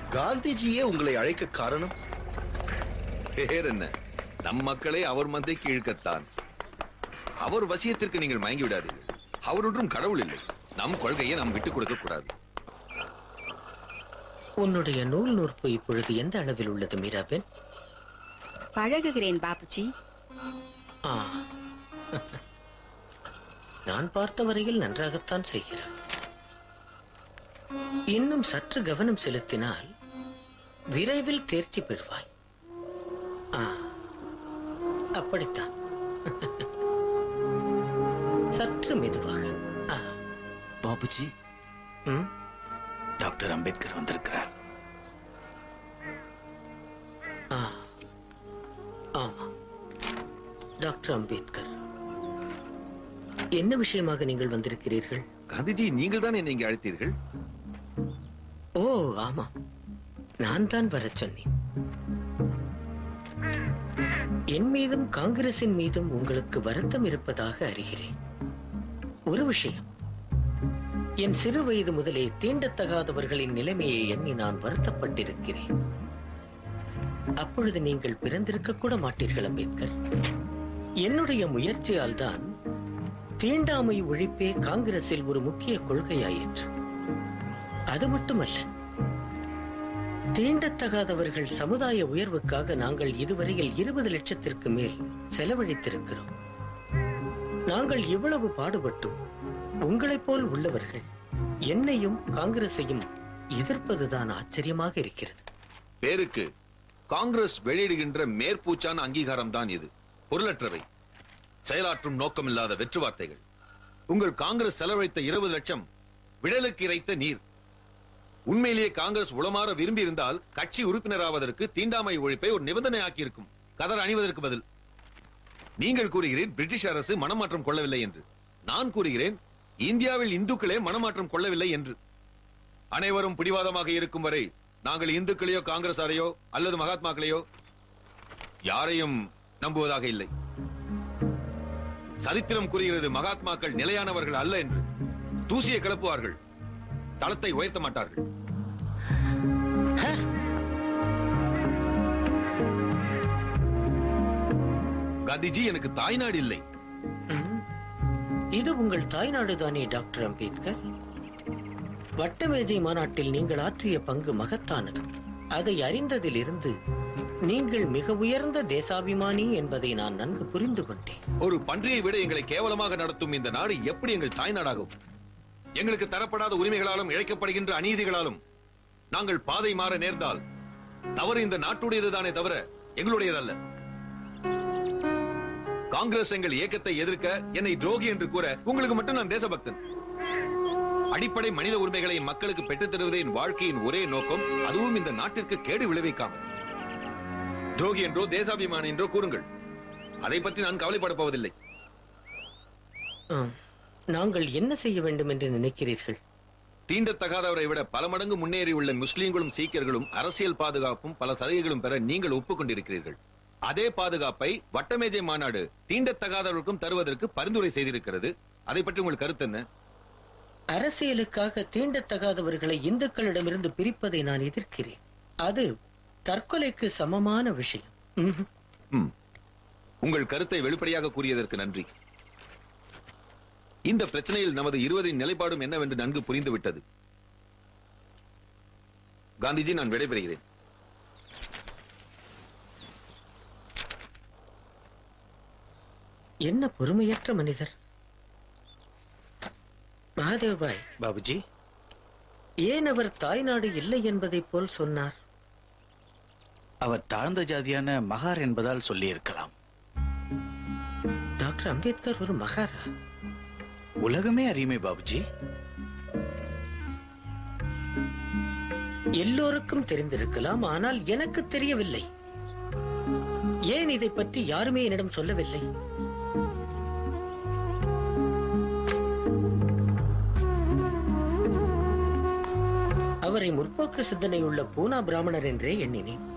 காந்திஜியே உங்களை அழைக்க காரணம் பேர் என்ன நம் மக்களை அவர் மந்தைக்கு இழுக்கத்தான் அவர் வசியத்திற்கு நீங்கள் மயங்கி விடாதீர்கள் அவர் ஒன்றும் கடவுள் இல்லை நம் கொள்கையை நாம் விட்டுக் கொடுக்க கூடாது உன்னுடைய நூல் நூற்பு இப்பொழுது எந்த அளவில் உள்ளது மீராபென் பழகுகிறேன் பாபுஜி ஆ நான் பார்த்த வரையில் நன்றாகத்தான் செய்கிறார் இன்னும் சற்று கவனம் செலுத்தினால் விரைவில் தேர்ச்சி பெறுவாய் ஆ அப்படித்தான் சற்று மெதுவாக ஆ, பாபுஜி ம், டாக்டர் அம்பேத்கர் வந்திருக்கிறார் ஆ. ஆமா டாக்டர் அம்பேத்கர் என்ன விஷயமாக நீங்கள் வந்திருக்கிறீர்கள் காந்திஜி நீங்கள் தான் என்னை இங்கே அழைத்தீர்கள் ஓ ஆமா நான் தான் வரச் சொன்னேன் என் மீதும் காங்கிரசின் மீதும் உங்களுக்கு வருத்தம் இருப்பதாக அறிகிறேன் ஒரு விஷயம் என் சிறு வயது முதலே தீண்டத்தகாதவர்களின் நிலைமையை எண்ணி நான் வருத்தப்பட்டிருக்கிறேன் அப்பொழுது நீங்கள் பிறந்திருக்க கூட மாட்டீர்கள் அம்பேத்கர் என்னுடைய முயற்சியால் தான் தீண்டாமை ஒழிப்பே காங்கிரஸில் ஒரு முக்கிய கொள்கையாயிற்று அது மட்டுமல்ல தீண்டத்தகாதவர்கள் சமுதாய உயர்வுக்காக நாங்கள் இதுவரையில் இருபது லட்சத்திற்கு மேல் செலவழித்திருக்கிறோம் நாங்கள் இவ்வளவு பாடுபட்டும் உங்களைப் போல் உள்ளவர்கள் என்னையும் காங்கிரஸையும் எதிர்ப்பதுதான் ஆச்சரியமாக இருக்கிறது பேருக்கு காங்கிரஸ் வெளியிடுகின்ற மேற்பூச்சான அங்கீகாரம் தான் இது பொருளற்றவை செயலாற்றும் நோக்கமில்லாத வெற்று வார்த்தைகள் உங்கள் காங்கிரஸ் செலவழித்த இருபது லட்சம் விடலுக்கு இறைத்த நீர் உண்மையிலேயே காங்கிரஸ் உளமாற விரும்பி இருந்தால் கட்சி உறுப்பினராவதற்கு தீண்டாமை ஒழிப்பை ஒரு நிபந்தனை ஆக்கியிருக்கும் கதர் அணிவதற்கு பதில் நீங்கள் கூறுகிறீர் பிரிட்டிஷ் அரசு மனமாற்றம் கொள்ளவில்லை என்று நான் கூறுகிறேன் இந்தியாவில் இந்துக்களே மனமாற்றம் கொள்ளவில்லை என்று அனைவரும் பிடிவாதமாக இருக்கும் வரை நாங்கள் இந்துக்களையோ காங்கிரசாரையோ அல்லது மகாத்மாக்களையோ யாரையும் நம்புவதாக இல்லை சரித்திரம் கூறுகிறது மகாத்மாக்கள் நிலையானவர்கள் அல்ல என்று தூசியை கிளப்புவார்கள் தளத்தை உயர்த்த மாட்டார்கள் காந்திஜி எனக்கு தாய்நாடு இல்லை ம். இது உங்கள் தாய்நாடுதானே டாக்டர் அம்பேத்கர் வட்டமேஜை மாநாட்டில் நீங்கள் ஆற்றிய பங்கு மகத்தானது அதை அறிந்ததிலிருந்து நீங்கள் மிக உயர்ந்த தேசாபிமானி என்பதை நான் நன்கு புரிந்து கொண்டேன் ஒரு பன்றியை விட எங்களை கேவலமாக நடத்தும் இந்த நாடு எப்படி எங்கள் தாய்நாடாகும் எங்களுக்கு தரப்படாத உரிமைகளாலும் இழைக்கப்படுகின்ற அநீதிகளாலும் நாங்கள் பாதை மாற நேர்ந்தால் தவறு இந்த நாட்டுடையதுதானே தவிர எங்களுடையதல்ல காங்கிரஸ் எங்கள் இயக்கத்தை எதிர்க்க என்னை துரோகி என்று கூற உங்களுக்கு மட்டும் நான் தேசபக்தன் அடிப்படை மனித உரிமைகளை மக்களுக்கு பெற்றுத் தருவதே என் வாழ்க்கையின் ஒரே நோக்கம் அதுவும் இந்த நாட்டிற்கு கேடு விளைவிக்காமல் துரோகி என்றோ தேசாபிமானி என்றோ கூறுங்கள் அதை பற்றி நான் கவலைப்பட போவதில்லை ஆம். நாங்கள் என்ன செய்ய வேண்டும் என்று நினைக்கிறீர்கள் தீண்டத்தகாதவரை விட பல மடங்கு முன்னேறியுள்ள முஸ்லீம்களும் சீக்கியர்களும் அரசியல் பாதுகாப்பும் பல சலுகைகளும் பெற நீங்கள் ஒப்புக்கொண்டிருக்கிறீர்கள் அதே பாதுகாப்பை வட்டமேஜை மாநாடு தீண்டத்தகாதவர்களுக்கும் தருவதற்கு பரிந்துரை செய்திருக்கிறது அதை பற்றி உங்கள் கருத்து என்ன அரசியலுக்காக தீண்டத்தகாதவர்களை இந்துக்களிடமிருந்து பிரிப்பதை நான் எதிர்க்கிறேன் அது தற்கொலைக்கு சமமான விஷயம் ம்ஹும். ம். உங்கள் கருத்தை வெளிப்படையாக கூறியதற்கு நன்றி இந்த பிரச்சனையில் நமது இருவரின் நிலைப்பாடும் என்னவென்று நன்கு புரிந்துவிட்டது காந்திஜி நான் விடைபெறுகிறேன் என்ன பொறுமையற்ற மனிதர் மகாதேவபாய் பாபுஜி ஏன் அவர் தாய்நாடு இல்லை என்பதைப் போல் சொன்னார் அவர் தாழ்ந்த ஜாதியான மகார் என்பதால் சொல்லியிருக்கலாம் டாக்டர் அம்பேத்கர் ஒரு மகாரா உலகமே அறியுமே பாபுஜி எல்லோருக்கும் தெரிந்திருக்கலாம் ஆனால் எனக்கு தெரியவில்லை ஏன் இதை பற்றி யாருமே என்னிடம் சொல்லவில்லை அவரை முற்போக்கு சிந்தனை உள்ள பூனா பிராமணர் என்றே எண்ணினேன்